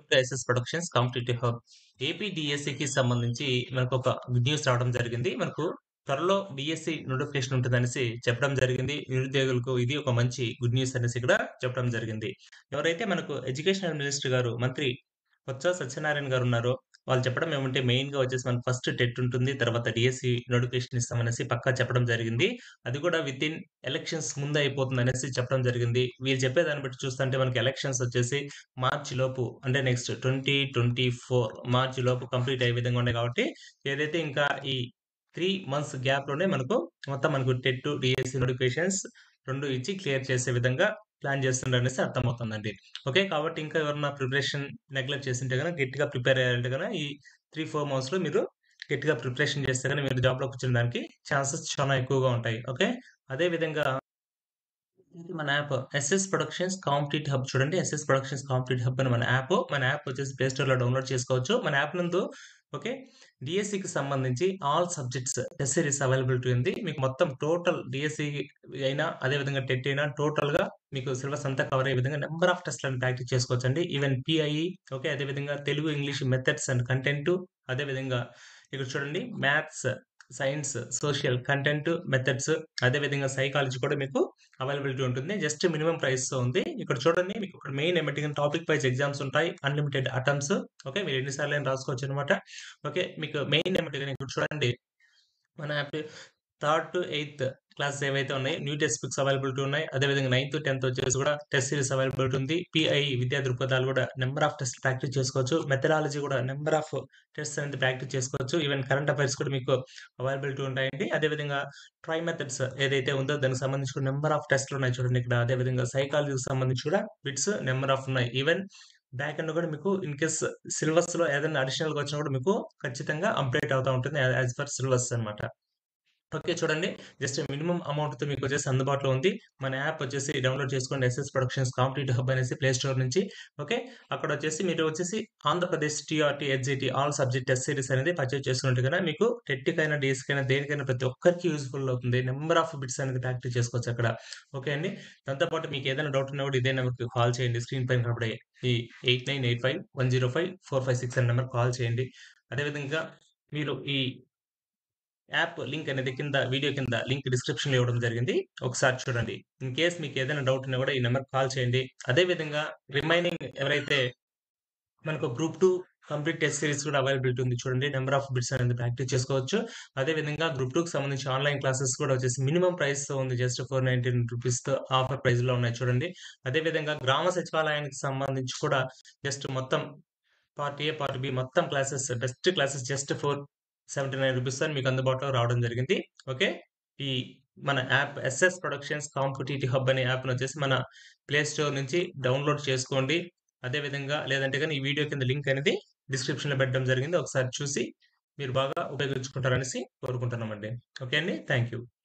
to SS productions competitive hub AP డిఎస్సికి సంబంధించి మనకు ఒక గుడ్ న్యూస్ రావడం జరిగింది మనకు త్వరలో డిఎస్సి నోటిఫికేషన్ ఉంటుందనేసి చెప్పడం జరిగింది నిరుద్యోగులకు ఇది ఒక మంచి గుడ్ న్యూస్ అనేసి కూడా చెప్పడం జరిగింది ఎవరైతే మనకు ఎడ్యుకేషనల్ మినిస్టర్ గారు మంత్రి బొత్స సత్యనారాయణ గారు ఉన్నారో వాళ్ళు చెప్పడం ఏమంటే మెయిన్ గా వచ్చేసి మనకు ఫస్ట్ టెట్ ఉంటుంది తర్వాత డిఎస్సి నోటిఫికేషన్ ఇస్తామనేసి పక్కా చెప్పడం జరిగింది అది కూడా విత్ ఇన్ ఎలక్షన్స్ ముందు అయిపోతుంది అనేసి చెప్పడం జరిగింది వీరు చెప్పేదాన్ని బట్టి చూస్తుంటే మనకి ఎలక్షన్స్ వచ్చేసి మార్చి లోపు అంటే next twenty twenty four March లోపు కంప్లీట్ అయ్యే విధంగా ఉన్నాయి కాబట్టి ఏదైతే ఇంకా ఈ త్రీ మంత్స్ గ్యాప్ లోనే మనకు మొత్తం మనకు టెట్ డిఎస్సి నోటిఫికేషన్స్ రెండు ఇచ్చి క్లియర్ చేసే విధంగా ప్లాన్ చేస్తుండ్రు అనేసి అర్థమవుతుందండి ఓకే కాబట్టి ఇంకా ఎవరన్నా ప్రిపరేషన్ నెగ్లెక్ట్ చేసింటే కనుక గట్టిగా ప్రిపేర్ అయ్యారంటే కనుక ఈ త్రీ ఫోర్ మంత్స్ లో మీరు గట్టిగా ప్రిపరేషన్ చేస్తే కానీ మీరు జాబ్ లోకి వచ్చిన దానికి ఛాన్సెస్ చాలా ఎక్కువగా ఉంటాయి ఓకే అదే విధంగా ఇది మన app SS productions complete hub చూడండి ఎస్ఎస్ ప్రొడక్షన్స్ కాంప్లీట్ హబ్ అని మన యాప్ మన యాప్ వచ్చేసి ప్లే స్టోర్ లో డౌన్లోడ్ చేసుకోవచ్చు మన యాప్ నందు ఓకే డిఎస్సికి సంబంధించి all subjects test series availability ఉంది మీకు మొత్తం టోటల్ డిఎస్సి అయినా అదే విధంగా టెట్ అయినా టోటల్ గా మీకు సిలబస్ అంతా కవర్ అయ్యే విధంగా నెంబర్ ఆఫ్ టెస్ట్లను ప్రాక్టీస్ చేసుకోవచ్చు అండి ఈవెన్ పిఐఈ ఓకే అదే విధంగా Telugu English methods and content అదే విధంగా ఇక్కడ చూడండి maths science social content methods అదే విధంగా సైకాలజీ కూడా మీకు అవైలబిలిటీ ఉంటుంది జస్ట్ మినిమం ప్రైస్ తో ఉంది ఇక్కడ చూడండి మీకు ఇక్కడ మెయిన్ ఏమిటి టాపిక్ వైజ్ ఎగ్జామ్స్ ఉంటాయి అన్లిమిటెడ్ అటెంప్ట్స్ ఓకే మీరు ఎన్నిసార్లు అయినా రాసుకోవచ్చు అనమాట ఓకే మీకు మెయిన్ ఏమిటి ఇక్కడ చూడండి మన app third to eighth classes ఏవైతే ఉన్నాయి న్యూ టెక్స్ట్ బుక్స్ అవైలబిలిటీ ఉన్నాయి అదేవిధంగా నైన్త్ టెన్త్ వచ్చేసి కూడా టెస్ట్ సిరీస్ అవైలబిలిటీ ఉంది పిఐ విద్యా దృక్పథాలు కూడా నెంబర్ ఆఫ్ టెస్ట్ ప్రాక్టీస్ చేసుకోవచ్చు మెథడాలజీ కూడా నెంబర్ ఆఫ్ టెస్ట్ అనేది ప్రాక్టీస్ చేసుకోవచ్చు ఈవెన్ కరెంట్ అఫైర్స్ కూడా మీకు అవైలబిలిటీ ఉంటాయండి అదేవిధంగా ట్రై మెథడ్స్ ఏదైతే ఉందో దానికి సంబంధించి కూడా నెంబర్ ఆఫ్ టెస్ట్లు ఉన్నాయి చూడండి ఇక్కడ అదేవిధంగా సైకాలజీకి సంబంధించి కూడా బిట్స్ నెంబర్ ఆఫ్ ఉన్నాయి ఈవెన్ బ్యాక్ ఎండ్ కూడా మీకు ఇన్ కేస్ సిలబస్ లో ఏదైనా అడిషనల్ గా వచ్చినా కూడా మీకు ఖచ్చితంగా అప్డేట్ అవుతా ఉంటుంది యాజ్ పర్ సిలబస్ అనమాట ఓకే చూడండి జస్ట్ మినిమం అమౌంట్ తో మీకు వచ్చేసి అందుబాటులో ఉంది మన యాప్ వచ్చేసి డౌన్లోడ్ చేసుకోండి ఎస్ఎస్ ప్రొడక్షన్స్ కాంప్లీట్ హబ్ అనేసి ప్లే స్టోర్ నుంచి ఓకే అక్కడ వచ్చేసి మీరు వచ్చేసి Andhra Pradesh TRT HGT all subject test series అనేది పర్చేజ్ చేసుకుంటే కదా మీకు టెట్కైనా డేస్కైనా దేనికైనా ప్రతి ఒక్కరికి యూస్ఫుల్ అవుతుంది నెంబర్ ఆఫ్ బిట్స్ అనేది ప్రాక్టీస్ చేసుకోవచ్చు అక్కడ ఓకే అండి దాంతోపాటు మీకు ఏదైనా డౌట్ ఉన్నా కూడా ఇదే నెంబర్కి కాల్ చేయండి స్క్రీన్ పైన కనబడే ఈ eight nine eight five one zero five four five six అనే నెంబర్ కాల్ చేయండి అదేవిధంగా మీరు ఈ యాప్ లింక్ అనేది కింద వీడియో కింద లింక్ డిస్క్రిప్షన్ లో ఇవ్వడం జరిగింది ఒకసారి చూడండి ఇన్ కేస్ మీకు ఏదైనా డౌట్ ఉన్నా కూడా ఈ నెంబర్ కాల్ చేయండి అదే విధంగా రిమైనింగ్ ఎవరైతే మనకు group two complete test series కూడా అవైలబిలిటీ ఉంది చూడండి నెంబర్ ఆఫ్ బిట్స్ అనేది ప్రాక్టీస్ చేసుకోవచ్చు అదే విధంగా గ్రూప్ టూ కి సంబంధించి ఆన్లైన్ క్లాసెస్ కూడా వచ్చేసి మినిమం ప్రైస్ తో ఉంది జస్ట్ ఫోర్ నైన్టీన్ రూపీస్ తో ఆఫర్ ప్రైస్ లో ఉన్నాయి చూడండి అదే విధంగా గ్రామ సచివాలయానికి సంబంధించి కూడా జస్ట్ మొత్తం పార్ట్ ఏ పార్ట్ బి మొత్తం classes best classes just four seventy nine rupees అని మీకు అందుబాటులో రావడం జరిగింది ఓకే ఈ మన app SS productions competitive hub అనే యాప్ వచ్చేసి మన ప్లే స్టోర్ నుంచి డౌన్లోడ్ చేసుకోండి అదే విధంగా లేదంటే కానీ ఈ వీడియో కింద లింక్ అనేది డిస్క్రిప్షన్ లో పెట్టడం జరిగింది ఒకసారి చూసి మీరు బాగా ఉపయోగించుకుంటారనేసి కోరుకుంటున్నామండి ఓకే అండి థ్యాంక్ యూ